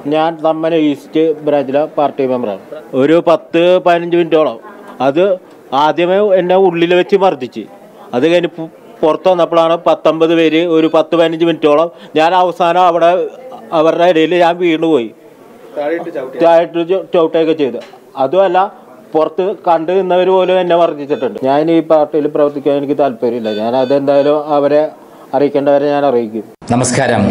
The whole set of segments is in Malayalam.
ഞാൻ തമ്മന ഈസ്റ്റ് ബ്രാഞ്ചിലെ പാർട്ടി മെമ്പറാണ് ഒരു പത്ത് പതിനഞ്ച് മിനിറ്റോളം അത് ആദ്യമേ എന്നെ ഉള്ളിൽ വെച്ച് മർദ്ദിച്ച് അത് കഴിഞ്ഞ് പു- പുറത്ത് വന്നപ്പോഴാണ് പത്തൊമ്പത് പേര് ഒരു പത്ത് പതിനഞ്ച് മിനിറ്റോളം ഞാൻ അവസാനം അവിടെ അവരുടെ ഇടയിൽ ഞാൻ വീണു പോയി താഴോട്ട് ചു- ചവിട്ടുകയൊക്കെ ചെയ്തു അതുമല്ല പുറത്ത് കണ്ടു നിന്നവർ പോലും എന്നെ വർദ്ധിച്ചിട്ടുണ്ട് ഞാൻ ഈ പാർട്ടിയിൽ പ്രവർത്തിക്കാൻ എനിക്ക് താല്പര്യമില്ല ഞാൻ അതെന്തായാലും അവരെ അറിയിക്കേണ്ടവരെ ഞാൻ അറിയിക്കും നമസ്കാരം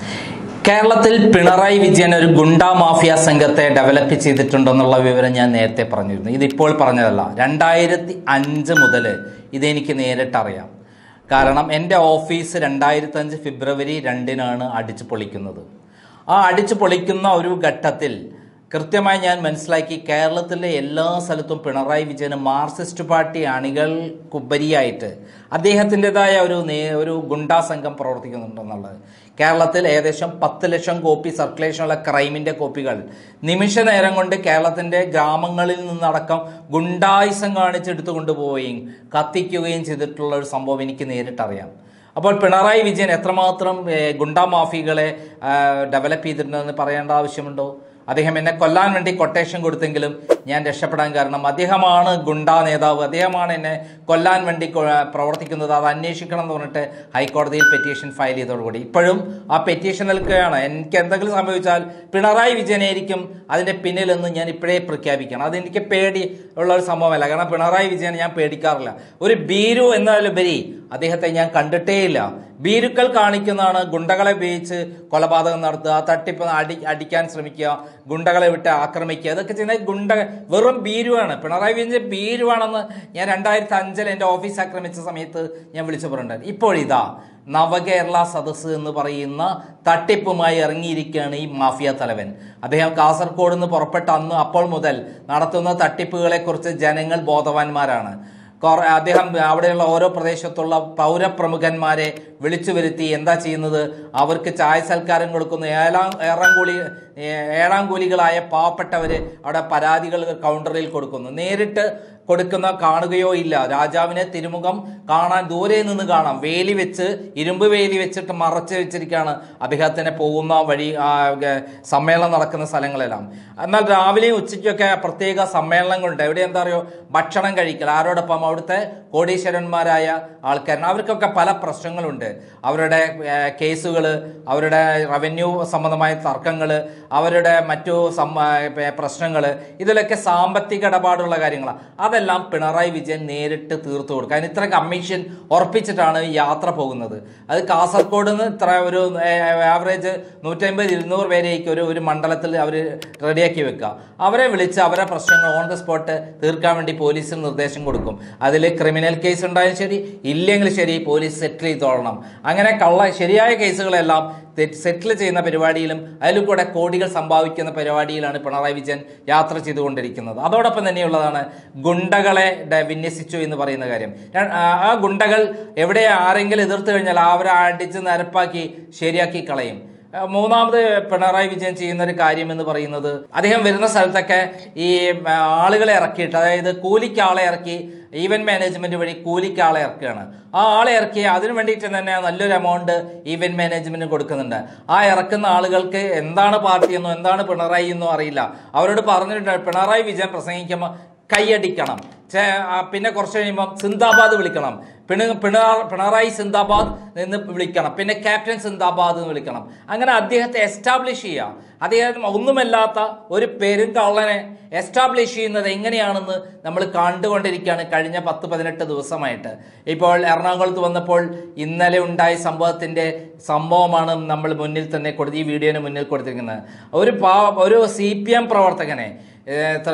കേരളത്തിൽ പിണറായി വിജയൻ ഒരു ഗുണ്ടാ മാഫിയ സംഘത്തെ ഡെവലപ്പ് ചെയ്തിട്ടുണ്ടെന്നുള്ള വിവരം ഞാൻ നേരത്തെ പറഞ്ഞിരുന്നു ഇതിപ്പോൾ പറഞ്ഞതല്ല രണ്ടായിരത്തി അഞ്ച് മുതൽ ഇതെനിക്ക് നേരിട്ടറിയാം കാരണം എൻ്റെ ഓഫീസ് രണ്ടായിരത്തി അഞ്ച് ഫെബ്രുവരി രണ്ടിനാണ് അടിച്ചു പൊളിക്കുന്നത് ആ അടിച്ചു പൊളിക്കുന്ന ഒരു ഘട്ടത്തിൽ കൃത്യമായി ഞാൻ മനസ്സിലാക്കി കേരളത്തിലെ എല്ലാ സ്ഥലത്തും പിണറായി വിജയന് മാർക്സിസ്റ്റ് പാർട്ടി അണികൾക്കുപരിയായിട്ട് അദ്ദേഹത്തിൻ്റെതായ ഒരു നേ ഒരു ഗുണ്ടാ സംഘം പ്രവർത്തിക്കുന്നുണ്ടെന്നുള്ളത് കേരളത്തിൽ ഏകദേശം പത്ത് ലക്ഷം കോപ്പി സർക്കുലേഷനുള്ള ക്രൈമിൻ്റെ കോപ്പികൾ നിമിഷ നേരം കൊണ്ട് കേരളത്തിൻ്റെ ഗ്രാമങ്ങളിൽ നിന്നടക്കം ഗുണ്ടായുസം കാണിച്ചെടുത്തു കൊണ്ടുപോവുകയും കത്തിക്കുകയും ചെയ്തിട്ടുള്ള ഒരു സംഭവം എനിക്ക് നേരിട്ടറിയാം അപ്പോൾ പിണറായി വിജയൻ എത്രമാത്രം ഏഹ്, ഗുണ്ടാ മാഫികളെ ഡെവലപ്പ് ചെയ്തിട്ടുണ്ടെന്ന് പറയേണ്ട ആവശ്യമുണ്ടോ അദ്ദേഹം എന്നെ കൊല്ലാൻ വേണ്ടി കൊട്ടേഷൻ കൊടുത്തെങ്കിലും ഞാൻ രക്ഷപ്പെടാൻ കാരണം അദ്ദേഹമാണ് ഗുണ്ടാ നേതാവ് അദ്ദേഹമാണ് എന്നെ കൊല്ലാൻ വേണ്ടി കൊ- പ്രവർത്തിക്കുന്നത് അത് അന്വേഷിക്കണം എന്ന് പറഞ്ഞിട്ട് ഹൈക്കോടതിയിൽ പെറ്റീഷൻ ഫയൽ ചെയ്തതോടുകൂടി ഇപ്പോഴും ആ പെറ്റീഷൻ നിൽക്കുകയാണ് എനിക്ക് എന്തെങ്കിലും സംഭവിച്ചാൽ പിണറായി വിജയനായിരിക്കും അതിൻ്റെ പിന്നിലെന്ന് ഞാൻ ഇപ്പോഴേ പ്രഖ്യാപിക്കണം അതെനിക്ക് പേടി ഉള്ള ഒരു സംഭവമല്ല കാരണം പിണറായി വിജയൻ ഞാൻ പേടിക്കാറില്ല ഒരു ബീരു എന്നതിലുപരി അദ്ദേഹത്തെ ഞാൻ കണ്ടിട്ടേയില്ല ഭീരുക്കൾ കാണിക്കുന്നതാണ് ഗുണ്ടകളെ ഉപയോഗിച്ച് കൊലപാതകം നടത്തുക തട്ടിപ്പ് അടി അടിക്കാൻ ശ്രമിക്കുക ഗുണ്ടകളെ വിട്ട് ആക്രമിക്കുക അതൊക്കെ ചെയ്യുന്ന ഗുണ്ട വെറും ഭീരുവാണ് പിണറായി വിജയൻ ഭീരുവാണെന്ന് ഞാൻ രണ്ടായിരത്തി അഞ്ചിൽ എൻ്റെ ഓഫീസ് ആക്രമിച്ച സമയത്ത് ഞാൻ വിളിച്ചു പറഞ്ഞിട്ടുണ്ട് ഇപ്പോഴിതാ നവകേരള സദസ്സ് എന്ന് പറയുന്ന തട്ടിപ്പുമായി ഇറങ്ങിയിരിക്കുകയാണ് ഈ മാഫിയ തലവൻ അദ്ദേഹം കാസർഗോഡ് നിന്ന് പുറപ്പെട്ട അന്ന് അപ്പോൾ മുതൽ നടത്തുന്ന തട്ടിപ്പുകളെക്കുറിച്ച് ജനങ്ങൾ ബോധവാന്മാരാണ് കുറെ അദ്ദേഹം അവിടെയുള്ള ഓരോ പ്രദേശത്തുള്ള പൗരപ്രമുഖന്മാരെ വിളിച്ചു വരുത്തി എന്താ ചെയ്യുന്നത് അവർക്ക് ചായ സൽക്കാരം കൊടുക്കുന്നു ഏഴാം ഏഴാം കൂലി ഏ- ഏഴാം കൂലികളായ പാവപ്പെട്ടവര് അവിടെ പരാതികൾ കൗണ്ടറിൽ കൊടുക്കുന്നു നേരിട്ട് കൊടുക്കുന്ന കാണുകയോ ഇല്ല രാജാവിനെ തിരുമുഖം കാണാൻ ദൂരെ നിന്ന് കാണാം വേലി വെച്ച് ഇരുമ്പ് വേലി വെച്ചിട്ട് മറച്ച് വെച്ചിരിക്കുകയാണ് അദ്ദേഹത്തിന് പോകുന്ന വഴി ആ, ഗ- സമ്മേളനം നടക്കുന്ന സ്ഥലങ്ങളെല്ലാം എന്നാൽ രാവിലെയും ഉച്ചയ്ക്കൊക്കെ പ്രത്യേക സമ്മേളനങ്ങളുണ്ട് എവിടെ എന്താ പറയുക ഭക്ഷണം കഴിക്കൽ ആരോടൊപ്പം അവിടുത്തെ കോടീശ്വരന്മാരായ ആൾക്കാരാണ് അവർക്കൊക്കെ പല പ്രശ്നങ്ങളുണ്ട് അവരുടെ കേസുകൾ അവരുടെ റവന്യൂ സംബന്ധമായ തർക്കങ്ങൾ അവരുടെ മറ്റു പ്രശ്നങ്ങൾ ഇതിലൊക്കെ സാമ്പത്തിക ഇടപാടുള്ള കാര്യങ്ങളാണ് അതെല്ലാം പിണറായി വിജയൻ നേരിട്ട് തീർത്തു കൊടുക്കുക അതിന് ഇത്ര കമ്മീഷൻ ഉറപ്പിച്ചിട്ടാണ് ഈ യാത്ര പോകുന്നത് അത് കാസർഗോഡ് നിന്ന് ഇത്ര ഒരു ആവറേജ് നൂറ്റമ്പത് ഇരുന്നൂറ് പേരേക്ക് ഒരു ഒരു മണ്ഡലത്തിൽ അവർ റെഡിയാക്കി വെക്കുക അവരെ വിളിച്ച് അവരെ പ്രശ്നങ്ങൾ ഓൺ ദ സ്പോട്ട് തീർക്കാൻ വേണ്ടി പോലീസിന് നിർദ്ദേശം കൊടുക്കും അതിൽ ക്രിമിനൽ കേസ് ഉണ്ടായാലും ശരി ഇല്ലെങ്കിൽ ശരി പോലീസ് സെറ്റിൽ ചെയ്തോളണം അങ്ങനെ കള്ള ശരിയായ കേസുകളെല്ലാം സെറ്റിൽ ചെയ്യുന്ന പരിപാടിയിലും അതിലും കൂടെ കോടികൾ സമ്പാദിക്കുന്ന പരിപാടിയിലാണ് പിണറായി വിജയൻ യാത്ര ചെയ്തുകൊണ്ടിരിക്കുന്നത് അതോടൊപ്പം തന്നെയുള്ളതാണ് ഗുണ്ടകളെ ഡ- വിന്യസിച്ചു എന്ന് പറയുന്ന കാര്യം ര- ആ- ആ ഗുണ്ടകൾ എവിടെ ആരെങ്കിലും എതിർത്ത് കഴിഞ്ഞാൽ അവരെ അടിച്ച് നിരപ്പാക്കി ശരിയാക്കി കളയും ആ, മൂന്നാമത് പിണറായി വിജയൻ ചെയ്യുന്ന ഒരു കാര്യം എന്ന് പറയുന്നത് അദ്ദേഹം വരുന്ന സ്ഥലത്തൊക്കെ ഈ ആ, ആളുകളെ ഇറക്കിയിട്ട് അതായത് കൂലിക്ക് ആളെ ഇറക്കി ഈവന്റ് മാനേജ്മെന്റ് വഴി കൂലിക്ക് ആളെ ഇറക്കുകയാണ് ആ ആളെ ഇറക്കി അതിന് വേണ്ടിയിട്ട് തന്നെ നല്ലൊരു എമൗണ്ട് ഈവന്റ് മാനേജ്മെന്റ് കൊടുക്കുന്നുണ്ട് ആ ഇറക്കുന്ന ആളുകൾക്ക് എന്താണ് പാർട്ടി എന്നോ എന്താണ് പിണറായി എന്നോ അറിയില്ല അവരോട് പറഞ്ഞിട്ടുണ്ട് പിണറായി വിജയൻ പ്രസംഗിക്കുമ്പോൾ കൈയടിക്കണം ചേ- ആ, പിന്നെ കുറച്ച് കഴിയുമ്പോൾ സിന്ദാബാദ് വിളിക്കണം പിണ പിണ പിണറായി സിന്ദാബാദ് എന്ന് വിളിക്കണം പിന്നെ ക്യാപ്റ്റൻ സിന്ദാബാദ് എന്ന് വിളിക്കണം അങ്ങനെ അദ്ദേഹത്തെ എസ്റ്റാബ്ലിഷ് ചെയ്യുക അദ്ദേഹം ഒന്നുമല്ലാത്ത ഒരു പെരുങ്കള്ളനെ എസ്റ്റാബ്ലിഷ് ചെയ്യുന്നത് എങ്ങനെയാണെന്ന് നമ്മൾ കണ്ടുകൊണ്ടിരിക്കുകയാണ് കഴിഞ്ഞ പത്ത് പതിനെട്ട് ദിവസമായിട്ട് ഇപ്പോൾ എറണാകുളത്ത് വന്നപ്പോൾ ഇന്നലെ ഉണ്ടായ സംഭവത്തിന്റെ സംഭവമാണ് നമ്മൾ മുന്നിൽ തന്നെ കൊടുത്ത് ഈ വീഡിയോന് മുന്നിൽ കൊടുത്തിരിക്കുന്നത് ഒരു പാ ഒരു സി പി എം പ്രവർത്തകനെ ഏഹ്, ത്ര-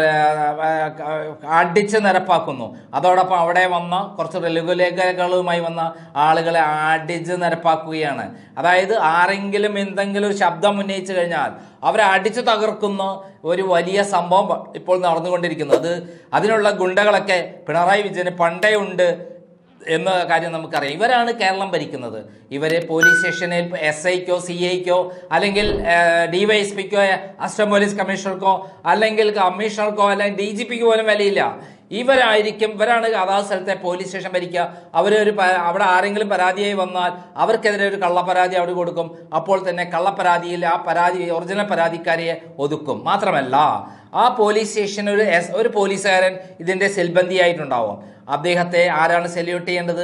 ഏഹ്, അടിച്ച് നിരപ്പാക്കുന്നു അതോടൊപ്പം അവിടെ വന്ന കുറച്ച് ലഘുലേഖകളുമായി വന്ന ആളുകളെ അടിച്ച് നിരപ്പാക്കുകയാണ് അതായത് ആരെങ്കിലും എന്തെങ്കിലും ഒരു ശബ്ദം ഉന്നയിച്ചു കഴിഞ്ഞാൽ അവരെ അടിച്ചു തകർക്കുന്ന ഒരു വലിയ സംഭവം ഇപ്പോൾ നടന്നുകൊണ്ടിരിക്കുന്നത് അത് അതിനുള്ള ഗുണ്ടകളൊക്കെ പിണറായി വിജയന് പണ്ടേ ഉണ്ട് എന്ന കാര്യം നമുക്കറിയാം ഇവരാണ് കേരളം ഭരിക്കുന്നത് ഇവരെ പോലീസ് സ്റ്റേഷനിൽ എസ് ഐക്കോ സി ഐക്കോ അല്ലെങ്കിൽ ഡിവൈഎസ്പിക്കോ അസിസ്റ്റന്റ് പോലീസ് കമ്മീഷണർക്കോ അല്ലെങ്കിൽ കമ്മീഷണർക്കോ അല്ലെങ്കിൽ ഡി ജി പിക്ക് പോലും വിലയില്ല ഇവരായിരിക്കും ഇവരാണ് അതാത് സ്ഥലത്തെ പോലീസ് സ്റ്റേഷൻ ഭരിക്കുക അവരൊരു പ- അവിടെ ആരെങ്കിലും പരാതിയായി വന്നാൽ അവർക്കെതിരെ ഒരു കള്ളപ്പരാതി അവിടെ കൊടുക്കും അപ്പോൾ തന്നെ കള്ളപ്പരാതിയിൽ ആ പരാതി ഒറിജിനൽ പരാതിക്കാരെ ഒതുക്കും മാത്രമല്ല ആ പോലീസ് സ്റ്റേഷൻ ഒരു എസ് ഒരു പോലീസുകാരൻ ഇതിന്റെ സെൽബന്ധിയായിട്ടുണ്ടാവും അദ്ദേഹത്തെ ആരാണ് സെല്യൂട്ട് ചെയ്യേണ്ടത്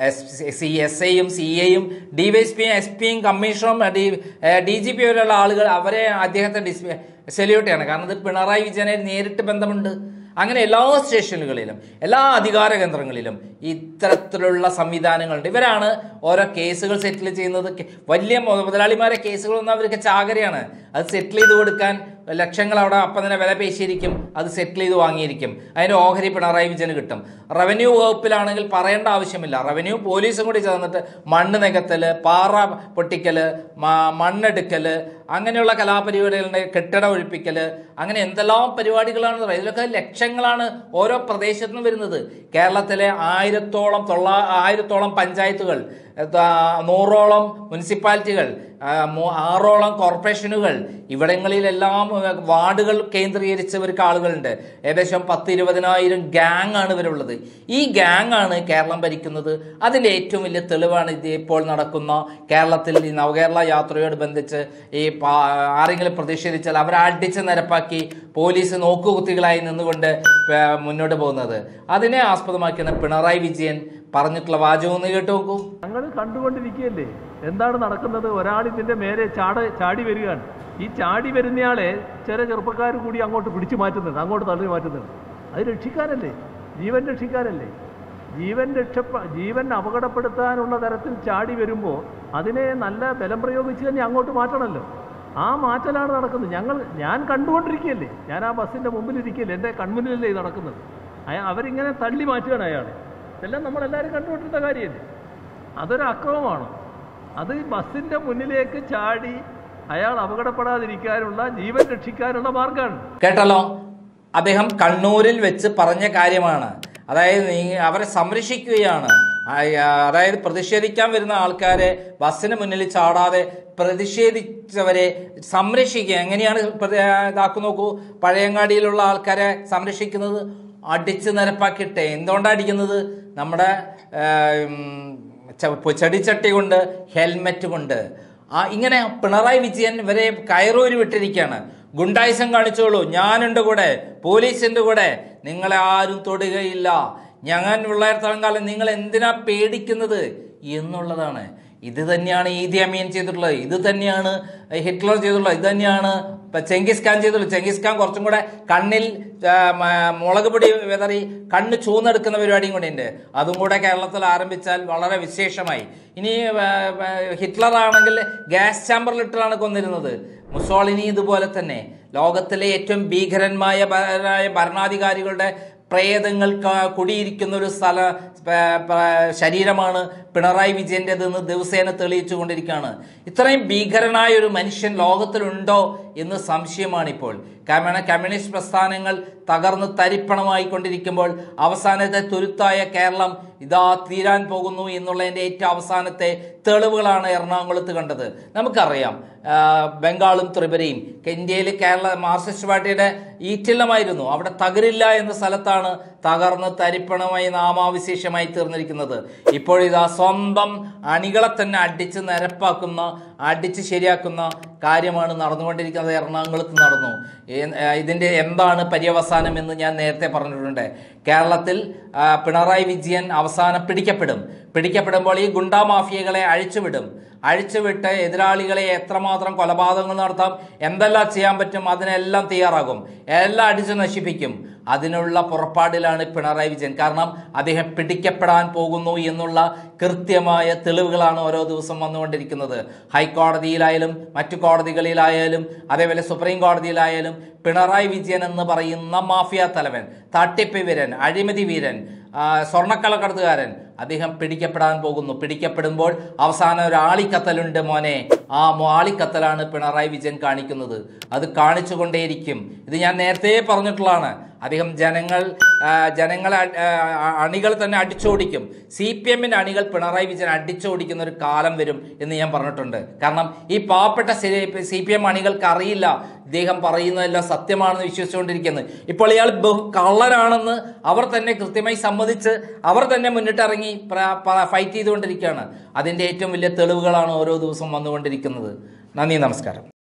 സി എസ് ഐയും സി എയും ഡി വൈ എസ് പിയും എസ് പിയും കമ്മീഷണറും ഡി ഡി ജി പി വരെയുള്ള ആളുകൾ അവരെ അദ്ദേഹത്തെ ഡിസ് സെല്യൂട്ട് ചെയ്യണം കാരണം ഇത് പിണറായി വിജയനെ നേരിട്ട് ബന്ധമുണ്ട് അങ്ങനെ എല്ലാ സ്റ്റേഷനുകളിലും എല്ലാ അധികാര കേന്ദ്രങ്ങളിലും ഇത്തരത്തിലുള്ള സംവിധാനങ്ങളുണ്ട് ഇവരാണ് ഓരോ കേസുകൾ സെറ്റിൽ ചെയ്യുന്നത് കെ- വലിയ മു- മുതലാളിമാരെ കേസുകൾ വന്നാൽ അവർക്ക് ചാകരയാണ് അത് സെറ്റിൽ ചെയ്ത് കൊടുക്കാൻ ലക്ഷങ്ങൾ അവിടെ അപ്പം തന്നെ വില പേശിയിരിക്കും അത് സെറ്റിൽ ചെയ്ത് വാങ്ങിയിരിക്കും അതിന്റെ ഓഹരി പിണറായി വിജയന് കിട്ടും റവന്യൂ വകുപ്പിലാണെങ്കിൽ പറയേണ്ട ആവശ്യമില്ല റവന്യൂ പോലീസും കൂടി ചേർന്നിട്ട് മണ്ണ് നികത്തല് പാറ പൊട്ടിക്കല് മ- മണ്ണെടുക്കല് അങ്ങനെയുള്ള കലാപരിപാടികളുടെ കെട്ടിട ഒഴിപ്പിക്കല് അങ്ങനെ എന്തെല്ലാം പരിപാടികളാണ് പറയുന്നത് ഇതിലൊക്കെ ലക്ഷങ്ങളാണ് ഓരോ പ്രദേശത്തു നിന്നും വരുന്നത് കേരളത്തിലെ ആയിരത്തോളം തൊള്ള ആയിരത്തോളം പഞ്ചായത്തുകൾ എത്ര- നൂറോളം മുനിസിപ്പാലിറ്റികൾ ആ, മൂ- ആറോളം കോർപ്പറേഷനുകൾ ഇവിടങ്ങളിലെല്ലാം ഏഹ്, വാർഡുകൾ കേന്ദ്രീകരിച്ച് ഇവർക്ക് ആളുകളുണ്ട് ഏകദേശം പത്ത് ഇരുപതിനായിരം ഗ്യാങ് ആണ് ഇവരുള്ളത് ഈ ഗ്യാങ് ആണ് കേരളം ഭരിക്കുന്നത് അതിന്റെ ഏറ്റവും വലിയ തെളിവാണ് ഇത് ഇപ്പോൾ നടക്കുന്ന കേരളത്തിൽ ഈ നവകേരള യാത്രയോട് ബന്ധിച്ച് ഈ പാ- ആരെങ്കിലും പ്രതിഷേധിച്ചാൽ അവരെ അടിച്ച് നിരപ്പാക്കി പോലീസ് നോക്കുകുത്തികളായി നിന്നുകൊണ്ട് പ- മുന്നോട്ട് പോകുന്നത് അതിനെ ആസ്പദമാക്കിയാണ് പിണറായി വിജയൻ പറഞ്ഞിട്ടുള്ള വാചകം ഒന്ന് കേട്ടു നോക്കൂ ഞങ്ങൾ കണ്ടുകൊണ്ടിരിക്കുകയല്ലേ എന്താണ് നടക്കുന്നത് ഒരാൾ ഇതിന്റെ മേലെ ചാട ചാടി വരികയാണ് ഈ ചാടി വരുന്നയാളെ ചില ചെറുപ്പക്കാർ കൂടി അങ്ങോട്ട് പിടിച്ചു മാറ്റുന്നുണ്ട് അങ്ങോട്ട് തള്ളി മാറ്റുന്നുണ്ട് അത് രക്ഷിക്കാനല്ലേ ജീവൻ രക്ഷിക്കാനല്ലേ ജീവൻ രക്ഷപ്പ ജീവൻ അപകടപ്പെടുത്താനുള്ള തരത്തിൽ ചാടി വരുമ്പോൾ അതിനെ നല്ല ബലം പ്രയോഗിച്ച് തന്നെ അങ്ങോട്ട് മാറ്റണമല്ലോ ആ മാറ്റലാണ് നടക്കുന്നത് ഞങ്ങൾ ഞാൻ കണ്ടുകൊണ്ടിരിക്കുകയല്ലേ ഞാൻ ആ ബസ്സിൻ്റെ മുമ്പിൽ ഇരിക്കുകയല്ലേ എൻ്റെ കൺമുന്നിലല്ലേ ഇത് നടക്കുന്നത് അയ- അവരിങ്ങനെ തള്ളി മാറ്റുകയാണ് അയാളെ ഇതെല്ലാം നമ്മളെല്ലാവരും കണ്ടുകൊണ്ടിരുന്ന കാര്യമല്ലേ അതൊരു അക്രമമാണ് അത് ഈ ബസ്സിന്റെ മുന്നിലേക്ക് ചാടി അയാൾ അപകടപ്പെടാതിരിക്കാനുള്ള ജീവൻ രക്ഷിക്കാനുള്ള മാർഗമാണ് കേട്ടല്ലോ അദ്ദേഹം കണ്ണൂരിൽ വെച്ച് പറഞ്ഞ കാര്യമാണ് അതായത് നീ അവരെ സംരക്ഷിക്കുകയാണ് ആ, ആ, അതായത് പ്രതിഷേധിക്കാൻ വരുന്ന ആൾക്കാരെ ബസ്സിന് മുന്നിൽ ചാടാതെ പ്രതിഷേധിച്ചവരെ സംരക്ഷിക്കുക എങ്ങനെയാണ് പ്രതി- ആ, ഇതാക്കു നോക്കൂ പഴയങ്ങാടിയിലുള്ള ആൾക്കാരെ സംരക്ഷിക്കുന്നത് അടിച്ച് നിരപ്പാക്കിയിട്ടെ എന്തുകൊണ്ടാണ് അടിക്കുന്നത് നമ്മുടെ ആ, ഉം, ച- ചെടിച്ചട്ടി കൊണ്ട് ഹെൽമെറ്റ് കൊണ്ട് ആ ഇങ്ങനെ പിണറായി വിജയൻ ഇവരെ കയറൂരി വിട്ടിരിക്കുകയാണ് ഗുണ്ടായിസം കാണിച്ചോളൂ ഞാനുണ്ട് കൂടെ പോലീസിന്റെ കൂടെ നിങ്ങളെ ആരും തൊടുകയില്ല ഞാൻ പിള്ളേർത്തളം കാലം നിങ്ങൾ എന്തിനാ പേടിക്കുന്നത് എന്നുള്ളതാണ് ഇത് തന്നെയാണ് ഈദി അമീൻ ചെയ്തിട്ടുള്ളത് ഇത് തന്നെയാണ് ഹിറ്റ്ലർ ചെയ്തിട്ടുള്ളത് ഇത് തന്നെയാണ് ഇപ്പൊ ചെങ്കിസ് ഖാൻ ചെയ്തിട്ടുള്ളത് ചെങ്കിസ് ഖാൻ കുറച്ചും കൂടെ കണ്ണിൽ ആ, മ- മുളക് പൊടി വിതറി കണ്ണ് ചൂന്നെടുക്കുന്ന പരിപാടിയും കൂടെ ഉണ്ട് അതും കൂടെ കേരളത്തിൽ ആരംഭിച്ചാൽ വളരെ വിശേഷമായി ഇനി ആ, ആ, ഹിറ്റ്ലർ ആണെങ്കിൽ ഗ്യാസ് ചാമ്പറിലിട്ടാണ് കൊന്നിരുന്നത് മുസോളിനി ഇതുപോലെ തന്നെ ലോകത്തിലെ ഏറ്റവും ഭീകരന്മായ ഭ- ഭരണാധികാരികളുടെ പ്രേതങ്ങൾ ക- കുടിയിരിക്കുന്ന ഒരു സ്ഥല പ- പ- ശരീരമാണ് പിണറായി വിജയൻ്റെതെന്ന് ദിവസേന തെളിയിച്ചു കൊണ്ടിരിക്കുകയാണ് ഇത്രയും ഭീകരനായ ഒരു മനുഷ്യൻ ലോകത്തിലുണ്ടോ എന്ന് സംശയമാണിപ്പോൾ കാരണം കമ്മ്യൂണിസ്റ്റ് പ്രസ്ഥാനങ്ങൾ തകർന്ന് തരിപ്പണമായി കൊണ്ടിരിക്കുമ്പോൾ അവസാനത്തെ തുരുത്തായ കേരളം ഇതാ തീരാൻ പോകുന്നു എന്നുള്ളതിൻ്റെ ഏറ്റവും അവസാനത്തെ തെളിവുകളാണ് എറണാകുളത്ത് കണ്ടത് നമുക്കറിയാം ആ, ബംഗാളും ത്രിപുരയും ഇന്ത്യയിൽ കേരള മാർക്സിസ്റ്റ് പാർട്ടിയുടെ ഈറ്റില്ലമായിരുന്നു അവിടെ തകരില്ല എന്ന സ്ഥലത്താണ് തകർന്ന് തരിപ്പണമായി നാമാവിശേഷമായി തീർന്നിരിക്കുന്നത് ഇപ്പോഴിതാ സ്വന്തം അണികളെ തന്നെ അടിച്ച് നിരപ്പാക്കുന്ന അടിച്ച് ശരിയാക്കുന്ന കാര്യമാണ് നടന്നുകൊണ്ടിരിക്കുന്നത് എറണാകുളത്ത് നടന്നു ഏ- ഏ, ഇതിന്റെ എന്താണ് പര്യവസാനം എന്ന് ഞാൻ നേരത്തെ പറഞ്ഞിട്ടുണ്ട് കേരളത്തിൽ ആ, പിണറായി വിജയൻ അവസാനം പിടിക്കപ്പെടും പിടിക്കപ്പെടുമ്പോൾ ഈ ഗുണ്ടാ മാഫിയകളെ അഴിച്ചുവിടും അഴിച്ചുവിട്ട് എതിരാളികളെ എത്രമാത്രം കൊലപാതകങ്ങൾ നടത്താം എന്തെല്ലാം ചെയ്യാൻ പറ്റും അതിനെല്ലാം തയ്യാറാകും എല്ലാം അടിച്ചു നശിപ്പിക്കും അതിനുള്ള പുറപ്പാടിലാണ് പിണറായി വിജയൻ കാരണം അദ്ദേഹം പിടിക്കപ്പെടാൻ പോകുന്നു എന്നുള്ള കൃത്യമായ തെളിവുകളാണ് ഓരോ ദിവസം വന്നുകൊണ്ടിരിക്കുന്നത് ഹൈക്കോടതിയിലായാലും മറ്റു കോടതികളിലായാലും അതേപോലെ സുപ്രീം കോടതിയിലായാലും പിണറായി വിജയൻ എന്ന് പറയുന്ന മാഫിയ തലവൻ തട്ടിപ്പ് വീരൻ അഴിമതി വീരൻ ആ, സ്വർണ്ണക്കള്ളക്കടത്തുകാരൻ അദ്ദേഹം പിടിക്കപ്പെടാൻ പോകുന്നു പിടിക്കപ്പെടുമ്പോൾ അവസാനം ഒരു ആളിക്കത്തലുണ്ട് മോനെ ആ മാളിക്കത്തലാണ് പിണറായി വിജയൻ കാണിക്കുന്നത് അത് കാണിച്ചുകൊണ്ടേയിരിക്കും ഇത് ഞാൻ നേരത്തെ പറഞ്ഞിട്ടുള്ളതാണ് അദ്ദേഹം ജനങ്ങൾ ആ, ജനങ്ങളെ അ- ആ, അണികൾ തന്നെ അടിച്ചോടിക്കും സി പി എമ്മിൻ്റെ അണികൾ പിണറായി വിജയൻ അടിച്ചോടിക്കുന്ന ഒരു കാലം വരും എന്ന് ഞാൻ പറഞ്ഞിട്ടുണ്ട് കാരണം ഈ പാവപ്പെട്ട സി പി എം അണികൾക്ക് അറിയില്ല ഇദ്ദേഹം പറയുന്നതെല്ലാം സത്യമാണെന്ന് വിശ്വസിച്ചുകൊണ്ടിരിക്കുന്നത് ഇപ്പോൾ ഇയാൾ ബഹു കള്ളനാണെന്ന് അവർ തന്നെ കൃത്യമായി സമ്മതിച്ച് അവർ തന്നെ മുന്നിട്ടിറങ്ങി പ്ര- പ- ഫൈറ്റ് ചെയ്തുകൊണ്ടിരിക്കുകയാണ് അതിൻ്റെ ഏറ്റവും വലിയ തെളിവുകളാണ് ഓരോ ദിവസവും വന്നുകൊണ്ടിരിക്കുന്നത് നന്ദി നമസ്കാരം